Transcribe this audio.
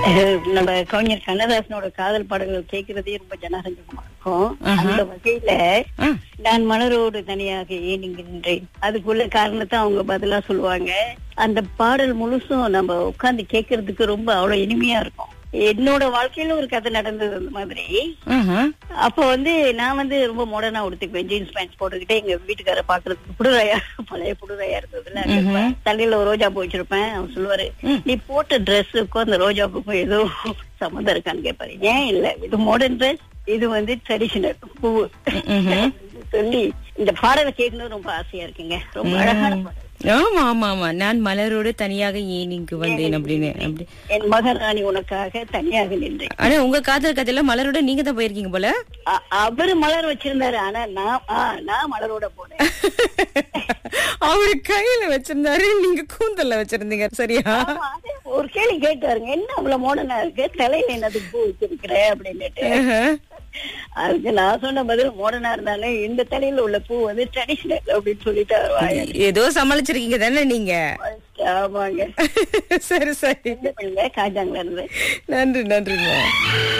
அஹ் நம்ம கவிஞர் கண்ணதாசனோட காதல் பாடல்கள் கேட்கறதே ரொம்ப ஜனரஞ்சகமா இருக்கும் அந்த வகையில ஆ. நான் மலரோடு தனியாக ஏன் இங்கு நின்றேன் அதுக்குள்ள காரணத்தை அவங்க பதிலா சொல்லுவாங்க அந்த பாடல் முழுசும் நம்ம உட்கார்ந்து கேட்கறதுக்கு ரொம்ப அவ்வளவு இனிமையா இருக்கும் என்னோட வாழ்க்கையில ஒரு கதை நடந்தது அந்த மாதிரி ஆஹா. அப்ப வந்து நான் வந்து ரொம்ப மாடர்னா உடுத்துக்குவேன் ஜீன்ஸ் பேண்ட் போட்டுக்கிட்டு எங்க வீட்டுக்கார பாக்குறதுக்கு புடுராயா பழைய புடுராயா இருந்ததுல அங்க தலையில ஒரு ரோஜா பூ வச்சிருப்பேன் அவர் சொல்லுவாரு நீ போட்ட ட்ரெஸ்ஸுக்கும் அந்த ரோஜா பூக்கும் ஏதோ சம்மந்தம் இருக்கான்னு கேட்பாரு ஏன் இல்ல இது மாடர்ன் ட்ரெஸ் இது வந்து ட்ரெடிஷனல் பூ சொல்லி இந்த பாடலை கேட்கணும் ரொம்ப ஆசையா இருக்குங்க ரொம்ப அழகான பாடல் ஆமா ஆமா ஆமா நான் மலரோடு தனியாக ஏன் இங்கு வந்தேன் அப்படின்னு அப்படி என் மகராணி உனக்காக தனியாக நின்றேன் ஆனா உங்க காதல் கதையில மலரோட நீங்க தான் போயிருக்கீங்க போல அ- அவரு மலர் வச்சிருந்தாரு ஆனா நான் ஆ, நான் மலரோட போனேன் அவரு கையில வச்சிருந்தாரு நீங்க கூந்தல்ல வச்சிருந்தீங்க சரியா ஆமா, அதே ஒரு கேள்வி கேட்டாருங்க என்ன அவ்வளவு மாடர்னா இருக்கு தலையில என்னது பூ வச்சிருக்கிற அப்படின்னுட்டு ஆஹா. அதுக்கு நான் சொன்ன பதில் மாடர்னா இருந்தாலும் இந்த தலையில உள்ள பூ வந்து ட்ரெடிஷனல் அப்படின்னு சொல்லிட்டு அவர் வாயாடி. ஏதோ சமாளிச்சிருக்கீங்க தானே நீங்க ஆமாங்க சரி சரி என்ன பண்ணுங்க காஜாங்கல இருந்து நன்றி நன்றிங்க